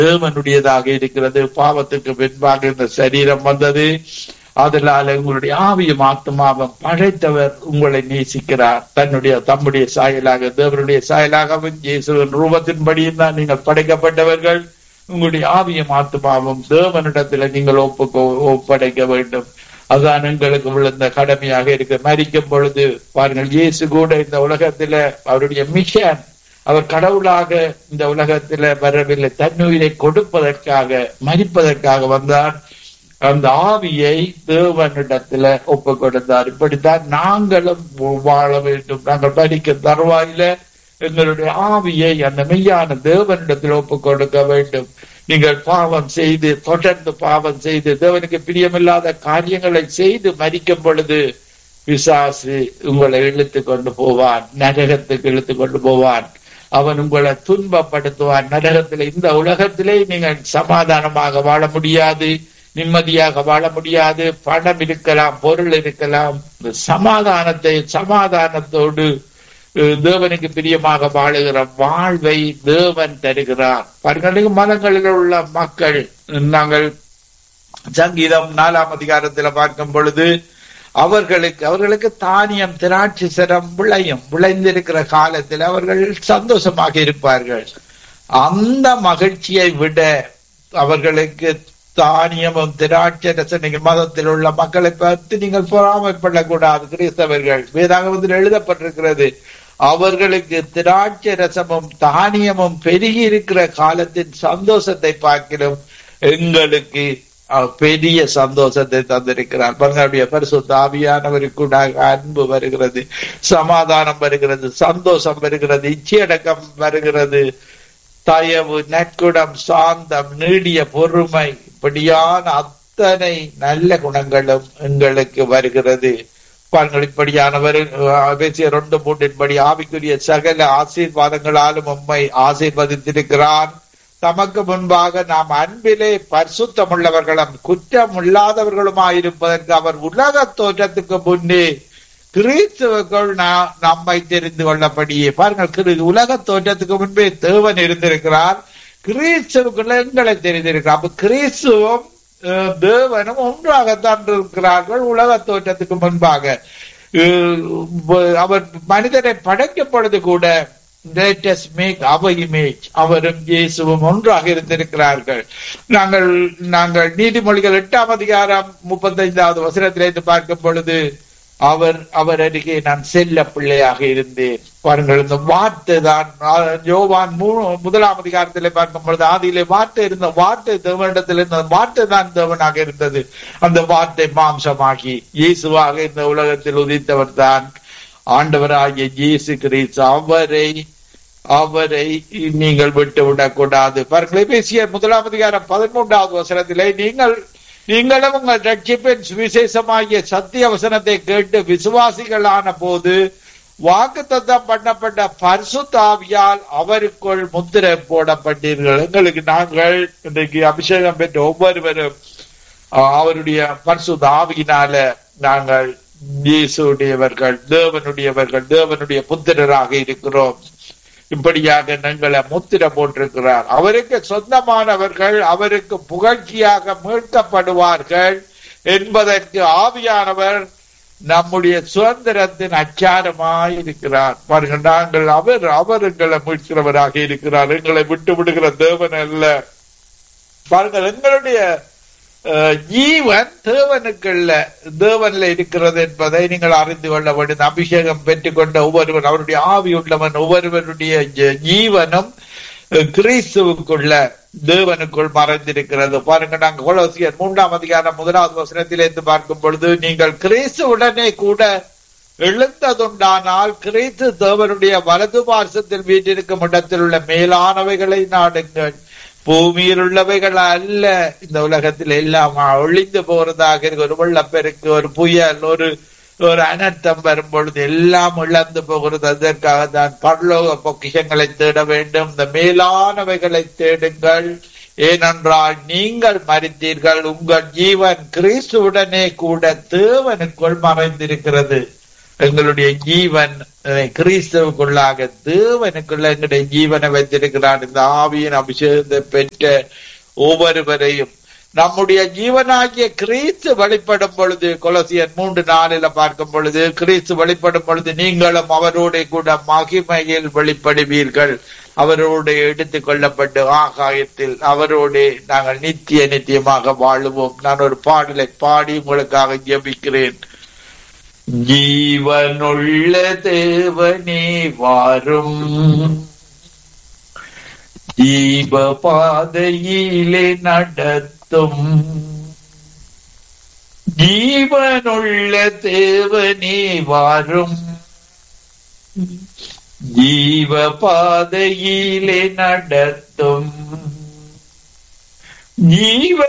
தேவனுடையதாக இருக்கிறது பாவத்துக்கு பின்பாக இந்த சரீரம் வந்தது அதனால உங்களுடைய ஆவியும் ஆத்மாவும் படைத்தவர் உங்களை நேசிக்கிறார் தன்னுடைய தம்முடைய சாயலாக தேவனுடைய சாயலாகவும் இயேசுவின் ரூபத்தின்படியும் தான் நீங்கள் படைக்கப்பட்டவர்கள் உங்களுடைய ஆவியும் ஆத்மாவும் தேவனிடத்துல நீங்கள் ஒப்பு ஒப்படைக்க வேண்டும் அதுதான் எங்களுக்கு விழுந்த கடமையாக இருக்கு மறிக்கும் பொழுது பாருங்கள் இயேசு கூட இந்த உலகத்துல அவருடைய மிஷன் அவர் கடவுளாக இந்த உலகத்துல வரவில்லை தன்னுயிரை கொடுப்பதற்காக மறிப்பதற்காக வந்தார் அந்த ஆவியை தேவனிடத்துல ஒப்பு கொடுத்தார் இப்படித்தான் நாங்களும் வாழ வேண்டும் நாங்கள் படிக்க தருவாயில எங்களுடைய ஆவியை அந்த மெய்யான தேவனிடத்தில் ஒப்பு கொடுக்க வேண்டும் நீங்கள் பாவம் செய்து தொடர்ந்து பாவம் செய்து தேவனுக்கு பிரியமில்லாத காரியங்களை செய்து மறிக்கும் பொழுது பிசாசு உங்களை இழுத்து கொண்டு போவான் நரகத்துக்கு இழுத்து கொண்டு போவான் அவன் உங்களை துன்பப்படுத்துவான் நரகத்திலே இந்த உலகத்திலே நீங்கள் சமாதானமாக வாழ முடியாது நிம்மதியாக வாழ முடியாது பணம் இருக்கலாம் பொருள் இருக்கலாம் சமாதானத்தை சமாதானத்தோடு தேவனுக்கு பிரியமாக வாழுகிற வாழ்வை தேவன் தருகிறார் பாருங்கள் மதங்களில் உள்ள மக்கள் நாங்கள் சங்கீதம் நாலாம் அதிகாரத்தில் பார்க்கும் பொழுது அவர்களுக்கு அவர்களுக்கு தானியம் திராட்சை சரம் விளையும் விளைந்திருக்கிற காலத்தில் அவர்கள் சந்தோஷமாக இருப்பார்கள் அந்த மகிழ்ச்சியை விட அவர்களுக்கு தானியமும் திராட்சை ரசம் நீங்கள் மதத்தில் உள்ள மக்களை பார்த்து நீங்கள் பொறாமைப்படக்கூடாது கிறிஸ்தவர்கள் வேதாகமத்தில் எழுதப்பட்டிருக்கிறது அவர்களுக்கு திராட்சை ரசமும் தானியமும் பெருகி இருக்கிற காலத்தின் சந்தோஷத்தை பார்க்கிறோம் எங்களுக்கு பெரிய சந்தோஷத்தை தந்திருக்கிறார் பங்களுடைய பரிசுத்த ஆவியானவருக்கு அன்பு வருகிறது சமாதானம் வருகிறது சந்தோஷம் வருகிறது இச்சையடக்கம் வருகிறது தயவு நற்குடம் சாந்தம் நீடிய பொறுமை இப்படியான அத்தனை நல்ல குணங்களும் எங்களுக்கு வருகிறது பாருங்கள் இப்படியானவர் பேசிய ரெண்டு மூன்றின்படி ஆவிக்குரிய சகல ஆசீர்வாதங்களாலும் உண்மை ஆசீர்வதித்திருக்கிறான் தமக்கு முன்பாக நாம் அன்பிலே பரிசுத்தமுள்ளவர்களும் குற்றம் இல்லாதவர்களுமாயிருப்பதற்கு அவர் உலக தோற்றத்துக்கு முன்னே கிறிஸ்துவுக்குள் நம்மை தெரிந்து கொள்ளப்படியே பாருங்கள் உலக தோற்றத்துக்கு முன்பே தேவன் இருந்திருக்கிறார் கிறிஸ்துவுக்குள்ள எங்களை தெரிந்திருக்கிறார் அப்ப கிறிஸ்துவும் தேவனும் ஒன்றாகத்தான் இருக்கிறார்கள் உலக தோற்றத்துக்கு முன்பாக அவர் மனிதனை படைக்கும் பொழுது கூட மேக் அவர் இமேஜ் அவரும் இயேசுவும் ஒன்றாக இருந்திருக்கிறார்கள் நாங்கள் நாங்கள் நீதிமொழிகள் எட்டாம் அதிகாரம் முப்பத்தைந்தாவது வசனத்திலிருந்து பார்க்கும் பொழுது அவர் அவர் அருகே நான் செல்ல பிள்ளையாக இருந்தேன் பாருங்கள் இந்த வார்த்தை தான் யோவான் முதலாம் அதிகாரத்திலே பார்க்கும் பொழுது ஆதியிலே வார்த்தை இருந்த வார்த்தை தேவனிடத்தில் இருந்த வார்த்தை தான் தேவனாக இருந்தது அந்த வார்த்தை மாம்சமாகி இயேசுவாக இந்த உலகத்தில் உதித்தவர் தான் ஆண்டவராகிய இயேசு கிறிஸ்து அவரை அவரை நீங்கள் விட்டு விடக்கூடாது பாருங்கள் பேசிய முதலாம் அதிகாரம் பதிமூன்றாவது வசனத்திலே நீங்கள் நீங்களும் உங்கள் ரட்சிப்பின் சுவிசேஷமாகிய சத்திய வசனத்தை கேட்டு விசுவாசிகளான போது வாக்கு தத்தம் பண்ணப்பட்ட பரிசுத்தாவியால் அவருக்குள் முத்திரை போடப்பட்டீர்கள் எங்களுக்கு நாங்கள் இன்றைக்கு அபிஷேகம் பெற்ற ஒவ்வொருவரும் அவருடைய பரிசுத்த ஆவியினால நாங்கள் இயேசுடையவர்கள் தேவனுடையவர்கள் தேவனுடைய புத்திரராக இருக்கிறோம் இப்படியாக எங்களை முத்திர போட்டிருக்கிறார் அவருக்கு சொந்தமானவர்கள் அவருக்கு புகழ்ச்சியாக மீட்கப்படுவார்கள் என்பதற்கு ஆவியானவர் நம்முடைய சுதந்திரத்தின் அச்சாரமாய் இருக்கிறார் பாருங்கள் நாங்கள் அவர் அவர் எங்களை மீட்கிறவராக இருக்கிறார் எங்களை விட்டு விடுகிற தேவன் அல்ல பாருங்கள் எங்களுடைய ஜீவன் தேவனுக்குள்ள தேவன்ல இருக்கிறது என்பதை நீங்கள் அறிந்து கொள்ள வேண்டும் அபிஷேகம் பெற்றுக்கொண்ட ஒவ்வொருவன் அவருடைய ஆவி உள்ளவன் ஒவ்வொருவருடைய ஜீவனும் கிறிஸ்துவுக்குள்ள தேவனுக்குள் மறைந்திருக்கிறது பாருங்க நாங்கள் கொலோசியர் மூன்றாம் அதிகாரம் முதலாவது வசனத்திலிருந்து பார்க்கும் பொழுது நீங்கள் கிறிஸ்துவுடனே கூட எழுந்ததுண்டானால் கிறிஸ்து தேவனுடைய வலது பார்சத்தில் வீட்டிற்கும் இடத்தில் உள்ள மேலானவைகளை நாடுங்கள் பூமியில் உள்ளவைகள் அல்ல இந்த உலகத்தில் எல்லாம் ஒழிந்து போறதாக இருக்கு ஒரு வெள்ளப்பெருக்கு ஒரு புயல் ஒரு ஒரு அனர்த்தம் வரும் பொழுது எல்லாம் இழந்து போகிறது அதற்காக தான் பரலோக பொக்கிஷங்களை தேட வேண்டும் இந்த மேலானவைகளை தேடுங்கள் ஏனென்றால் நீங்கள் மறித்தீர்கள் உங்கள் ஜீவன் கிறிஸ்துவுடனே கூட தேவனுக்குள் மறைந்திருக்கிறது எங்களுடைய ஜீவன் அஹ், கிறிஸ்துவுக்குள்ளாக தேவனுக்குள்ள எங்களுடைய ஜீவனை வைத்திருக்கிறான் இந்த ஆவியின் அபிஷேகத்தை பெற்ற ஒவ்வொருவரையும் நம்முடைய ஜீவனாகிய கிறிஸ்து வெளிப்படும் பொழுது கொலசியன் மூன்று நாளில பார்க்கும் பொழுது கிறிஸ்து வெளிப்படும் பொழுது நீங்களும் அவரோட கூட மகிமையில் வெளிப்படுவீர்கள் அவரோடு எடுத்துக் கொள்ளப்பட்டு ஆகாயத்தில் அவரோடு நாங்கள் நித்திய நித்தியமாக வாழுவோம் நான் ஒரு பாடலை பாடி உங்களுக்காக ஜெபிக்கிறேன் ஜீவனுள்ள தேவனே வாரும் ஜீவ பாதையிலே நடத்தும் ஜீவனுள்ள தேவனே வாரும் ஜீவ பாதையிலே நடத்தும் ஜீவ